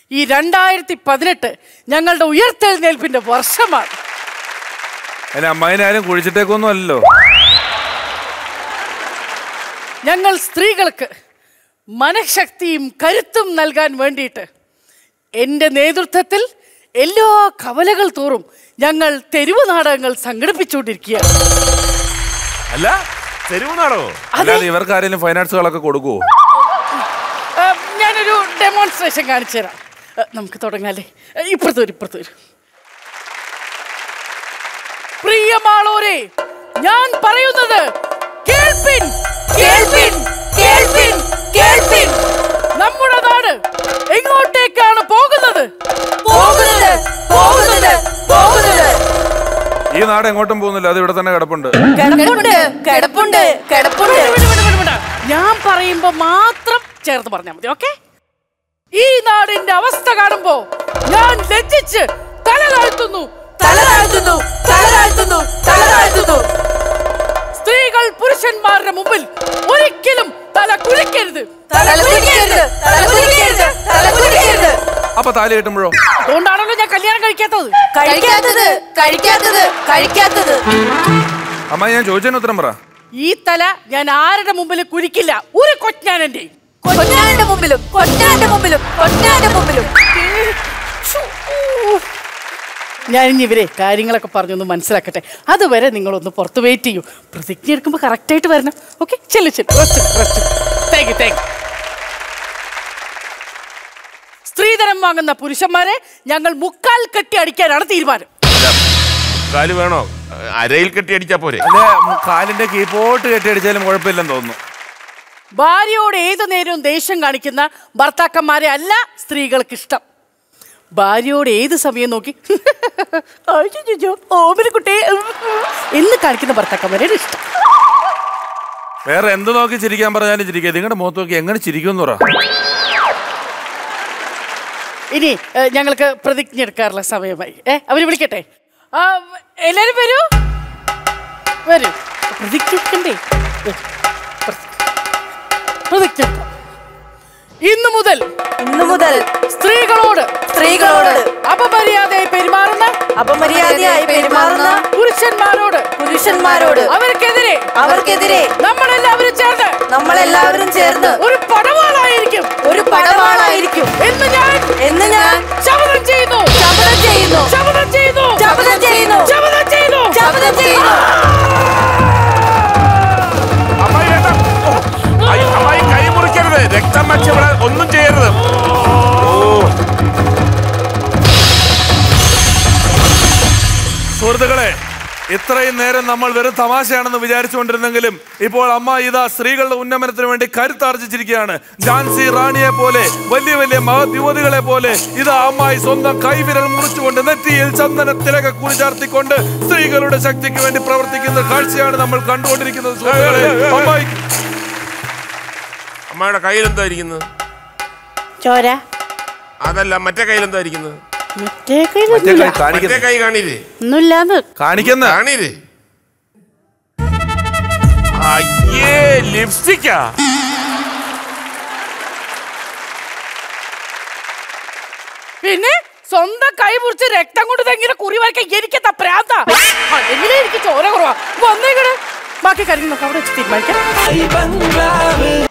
ഈ രണ്ടായിരത്തി പതിനെട്ട് ഞങ്ങളുടെ ഉയർത്തെഴുന്നേൽപ്പിന്റെ വർഷമാണ് അതിന് അമ്മായിനാരും കുഴിച്ചിട്ടേക്കൊന്നും അല്ലല്ലോ ഞങ്ങൾ സ്ത്രീകൾക്ക് മനഃശക്തിയും കരുത്തും നൽകാൻ വേണ്ടിയിട്ട് എൻ്റെ നേതൃത്വത്തിൽ എല്ലാ കവലകൾ തോറും ഞങ്ങൾ തെരുവ് നാടകങ്ങൾ സംഘടിപ്പിച്ചുകൊണ്ടിരിക്കുകയാണ് അല്ല തെരുവ് നാടകോ അല്ലാതെ ഇവർക്ക് ആരെങ്കിലും ഫൈനാൻസുകളൊക്കെ കൊടുക്കുവോ ആ, ഞാനൊരു ഡെമോൺസ്ട്രേഷൻ കാണിച്ചു തരാം ആ, നമുക്ക് തുടങ്ങാല്ലേ ആ, ഇപ്പുറത്ത് വരും ഇപ്പുറത്ത് വരും പ്രിയമാളോരെ ഞാൻ പറയുന്നത് കേൾപ്പിൻ കേൾപ്പിൻ കേൾപ്പിൻ കേൾപ്പിൻ നമ്മുടെ നാട് എങ്ങോട്ടേക്കാണ് പോകുന്നത് പോകുന്നത് പോകുന്നത് പോകുന്നത് ഈ നാട് എങ്ങോട്ടും പോകുന്നില്ല അത് ഇവിടെ തന്നെ കിടപ്പുണ്ട് കിടപ്പുണ്ട് കിടപ്പുണ്ട് കിടപ്പുണ്ട് ഞാൻ പറയുമ്പോ മാത്രം ചേർത്ത് പറഞ്ഞാൽ മതി ഓക്കെ ഈ നാടിന്റെ അവസ്ഥ കാണുമ്പോ ഞാൻ ലജ്ജിച്ച് തല താഴ്ത്തുന്നു തല താഴ്ത്തുന്നു തല താഴ്ത്തുന്നു തല താഴ്ത്തുന്നു സ്ത്രീകൾ പുരുഷന്മാരുടെ മുമ്പിൽ ഒരിക്കലും തല കുലിക്കരുത് തല കുനിക്കരുത് തല കുനിക്കരുത് തല കുനിക്കരുത് അപ്പൊ താലി കെട്ടുമ്പോഴോ അതുകൊണ്ടാണല്ലോ ഞാൻ കല്യാണം കഴിക്കാത്തത് കഴിക്കാത്തത് കഴിക്കാത്തത് കഴിക്കാത്തത് അമ്മായി ഞാൻ ചോദിച്ചതിന് ഉത്തരം പറ ഈ തല ഞാൻ ആരുടെ മുമ്പിൽ കുലിക്കില്ല ഒരു കൊച്ചാനെന്റെ കൊറ്റാന്റെ മുമ്പിലും കൊറ്റാന്റെ മുമ്പിലും കൊറ്റാന്റെ മുമ്പിലും ഞാൻ ഇനി ഇവരെ കാര്യങ്ങളൊക്കെ പറഞ്ഞൊന്ന് മനസ്സിലാക്കട്ടെ അതുവരെ നിങ്ങളൊന്ന് പുറത്ത് വെയിറ്റ് ചെയ്യൂ പ്രതിജ്ഞ എടുക്കുമ്പോൾ കറക്റ്റായിട്ട് വരണം ഓക്കെ ചെല്ലു ചെല്ലു താങ്ക് യു താങ്ക് യു സ്ത്രീധനം വാങ്ങുന്ന പുരുഷന്മാരെ ഞങ്ങൾ മുക്കാൽ കെട്ടി അടിക്കാനാണ് തീരുമാനം കാല് വേണോ അരയിൽ കെട്ടി അടിച്ചാ പോരെ അല്ലെ കാലിന്റെ കീപ്പോട്ട് കെട്ടിയടിച്ചാലും കുഴപ്പമില്ലെന്ന് തോന്നുന്നു ഭാര്യയോട് ഏതു നേരവും ദേഷ്യം കാണിക്കുന്ന ഭർത്താക്കന്മാരെ അല്ല സ്ത്രീകൾക്ക് ഇഷ്ടം ഭാര്യയോട് ഏത് സമയം നോക്കി അയ്യോ ഓമനക്കുട്ടേ എന്ന് കാണിക്കുന്ന ഭർത്താക്കന്മാരെയാണ് ഇഷ്ടം വേറെ എന്ത് നോക്കി ചിരിക്കാൻ പറഞ്ഞാലും ചിരിക്കുക നിങ്ങളുടെ മുഖത്ത് നോക്കി എങ്ങനെ ചിരിക്കുമെന്ന് പറ ഇനി ഏ, ഞങ്ങൾക്ക് പ്രതിജ്ഞ എടുക്കാറുള്ള സമയമായി ഏ അവര് വിളിക്കട്ടെ ആ, എല്ലാരും വരൂ വരൂ പ്രതിജ്ഞ എടുക്കണ്ടേ വരൂ. പ്രതി- പ്രതിജ്ഞ എടുക്കാം. ഇന്നു മുതൽ ഇന്നു മുതൽ സ്ത്രീകളോട് സ്ത്രീകളോട് അപമര്യാദയായി പെരുമാറുന്ന അപമര്യാദയായി പെരുമാറുന്ന പുരുഷന്മാരോട് പുരുഷന്മാരോട് അവർക്കെതിരെ അവർക്കെതിരെ നമ്മളെല്ലാവരും ചേർന്ന് നമ്മളെല്ലാവരും ചേർന്ന് ഒരു പടവാളായിരിക്കും ഒരു പടവാളായിരിക്കും എന്ന് ഞാൻ എന്ന് ഞാൻ ശപഥം ചെയ്യുന്നു ശപഥം ചെയ്യുന്നു ശപഥം ചെയ്യുന്നു ശപഥം ചെയ്യുന്നു ശപഥം ചെയ്യുന്നു ശപഥം ചെയ്യുന്നു അമ്മായി വേണ്ട ഓ, അയ്യ, അമ്മായി കൈ മുറിക്കരുത് രക്തം വച്ച് ഇവിടെ ഒന്നും ചെയ്യരുത് ഓ സുഹൃത്തുക്കളെ ഇത്രയും നേരം നമ്മൾ വെറും തമാശയാണെന്ന് വിചാരിച്ചുകൊണ്ടിരുന്നെങ്കിലും ഇപ്പോൾ അമ്മ ഇതാ സ്ത്രീകളുടെ ഉന്നമനത്തിന് വേണ്ടി കരുത്താർജിച്ചിരിക്കുകയാണ് ജാൻസി റാണിയെ പോലെ വലിയ വലിയ മഹത് യുവതികളെ പോലെ ഇതാ അമ്മായി സ്വന്തം കൈവിരൽ മുറിച്ചുകൊണ്ട് നെറ്റിയിൽ ചന്ദന തിലക കുറിചാർത്തിക്കൊണ്ട് സ്ത്രീകളുടെ ശക്തിക്ക് വേണ്ടി പ്രവർത്തിക്കുന്ന കാഴ്ചയാണ് നമ്മൾ കണ്ടുകൊണ്ടിരിക്കുന്നത് സുഹൃത്തുക്കളെ അമ്മായി അമ്മയുടെ കയ്യിൽ എന്താ ഇരിക്കുന്നത് ചോര അതല്ല മറ്റേ കയ്യിൽ എന്താ ഇരിക്കുന്നത് മറ്റേ മറ്റേ കയ്യിലൊന്നുമില്ല കൈ കാണിക്കുന്ന മറ്റേ കൈ കാണീരേ ഒന്നുമില്ലാന്ന് കാണിക്കുന്ന കാണീരേ അയ്യേ ലിപ്സ്റ്റിക്കാ പിന്നെ സ്വന്തം കൈ മുറിച്ച് രക്തം കൊണ്ട് ഇതെങ്ങനെ കുറി വരയ്ക്കാൻ എനിക്കെത്താ പ്രാന്ത അല്ലെങ്കിലേ എനിക്ക് ചോര കുറവാ വന്നേക്കണ് ബാക്കി കാര്യങ്ങൾ നമുക്ക് അവിടെ വെച്ച് തീരുമാനിക്കാം